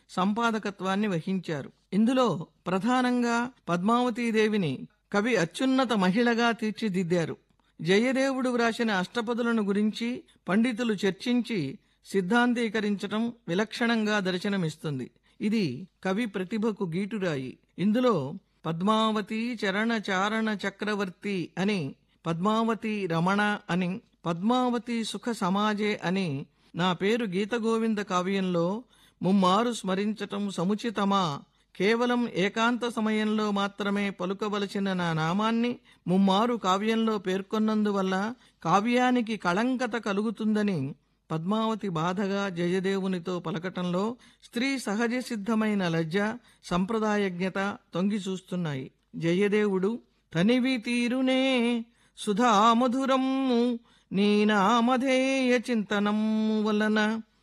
సంపాదకత్వాన్ని వహించారు ఇందులో ప్రధానంగా పద్మావతీదేవిని కవి అత్యున్నత మహిళగా తీర్చిదిద్దారు జయదేవుడు వ్రాసిన అష్టపదులను గురించి పండితులు చర్చించి సిద్ధాంతీకరించటం విలక్షణంగా దర్శనమిస్తుంది ఇది కవి ప్రతిభకు గీటురాయి ఇందులో పద్మావతి చరణ చారణ చక్రవర్తి అని పద్మావతి రమణ అని పద్మావతి సుఖ సమాజే అని నా పేరు గీతగోవింద కావ్యంలో ముమ్మారు స్మరించటం సముచితమా కేవలం ఏకాంత సమయంలో మాత్రమే పలుకవలసిన నా నామాన్ని ముమ్మారు కావ్యంలో పేర్కొన్నందువల్ల కావ్యానికి కళంకత కలుగుతుందని పద్మావతి బాధగా జయదేవునితో పలకటంలో స్త్రీ సహజ సిద్ధమైన లజ్జ సంప్రదాయజ్ఞత తొంగి చూస్తున్నాయి జయదేవుడు తనివి తీరునే సుధామధురము నీ నామధేయ చింతనము వలన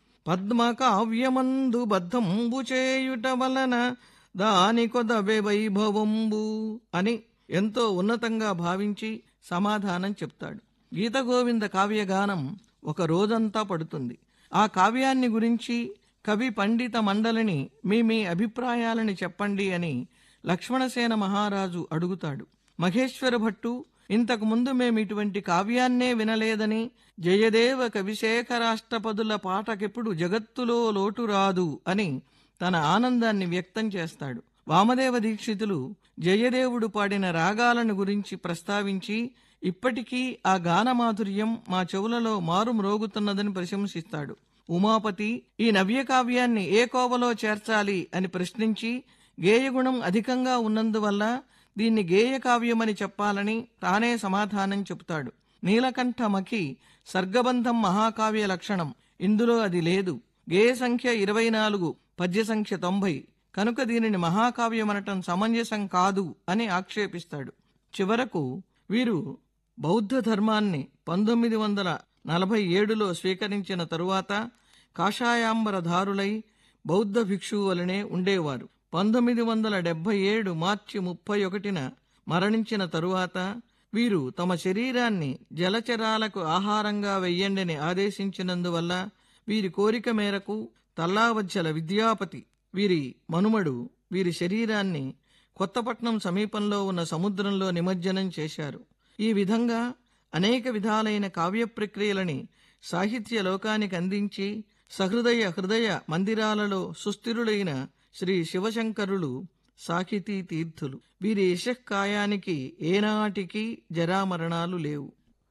పద్మకావ్యమందు బద్ధంబు చేయుట వలన దాని కొదవె వైభవంబు అని ఎంతో ఉన్నతంగా భావించి సమాధానం చెప్తాడు గీతగోవింద కావ్యగానం ఒక రోజంతా పడుతుంది ఆ కావ్యాన్ని గురించి కవి పండిత మండలిని మీ మీ అభిప్రాయాలని చెప్పండి అని లక్ష్మణసేన మహారాజు అడుగుతాడు మహేశ్వర భట్టు ఇంతకు ముందు మేము ఇటువంటి కావ్యాన్నే వినలేదని జయదేవ కవిశేఖరాష్టపదుల పాటకెప్పుడు జగత్తులో లోటు రాదు అని తన ఆనందాన్ని వ్యక్తం చేస్తాడు వామదేవ దీక్షితులు జయదేవుడు పాడిన రాగాలను గురించి ప్రస్తావించి ఇప్పటికీ ఆ గానమాధుర్యం మా చెవులలో మారు మ్రోగుతున్నదని ప్రశంసిస్తాడు ఉమాపతి ఈ నవ్యకావ్యాన్ని ఏ కోవలో చేర్చాలి అని ప్రశ్నించి గేయగుణం అధికంగా ఉన్నందువల్ల దీన్ని గేయ కావ్యమని చెప్పాలని తానే సమాధానం చెబుతాడు నీలకంఠమఖి సర్గబంధం మహాకావ్య లక్షణం ఇందులో అది లేదు గేయ సంఖ్య ఇరవై నాలుగు పద్య సంఖ్య తొంభై కనుక దీనిని మహాకావ్యమనటం సమంజసం కాదు అని ఆక్షేపిస్తాడు చివరకు వీరు బౌద్ధ ధర్మాన్ని పంతొమ్మిది వందల నలభై ఏడులో స్వీకరించిన తరువాత కాషాయాంబరధారులై బౌద్ధ భిక్షువు వలనే ఉండేవారు పంతొమ్మిది వందల డెబ్బై ఏడు మార్చి ముప్పై ఒకటిన మరణించిన తరువాత వీరు తమ శరీరాన్ని జలచరాలకు ఆహారంగా వెయ్యండిని ఆదేశించినందువల్ల వీరి కోరిక మేరకు తల్లావజ్జల విద్యాపతి వీరి మనుమడు వీరి శరీరాన్ని కొత్తపట్నం సమీపంలో ఉన్న సముద్రంలో నిమజ్జనం చేశారు ఈ విధంగా అనేక విధాలైన కావ్య ప్రక్రియలని సాహిత్య లోకానికి అందించి సహృదయ హృదయ మందిరాలలో సుస్థిరుడైన శ్రీ శివశంకరులు సాహితీ తీర్థులు వీరి యశకాయానికి ఏనాటికి జరామరణాలు లేవు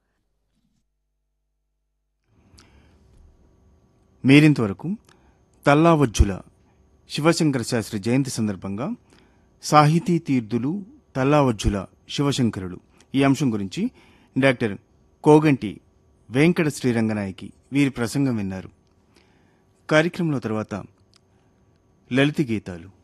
మీరింతవరకు తల్లావజ్జుల శివశంకర శాస్త్రి జయంతి సందర్భంగా సాహితీ తీర్థులు తల్లావజ్జుల శివశంకరులు ఈ అంశం గురించి డాక్టర్ కోగంటి వెంకట శ్రీరంగనాయకి వీరి ప్రసంగం విన్నారు కార్యక్రమంలో తర్వాత లలిత గీతాలు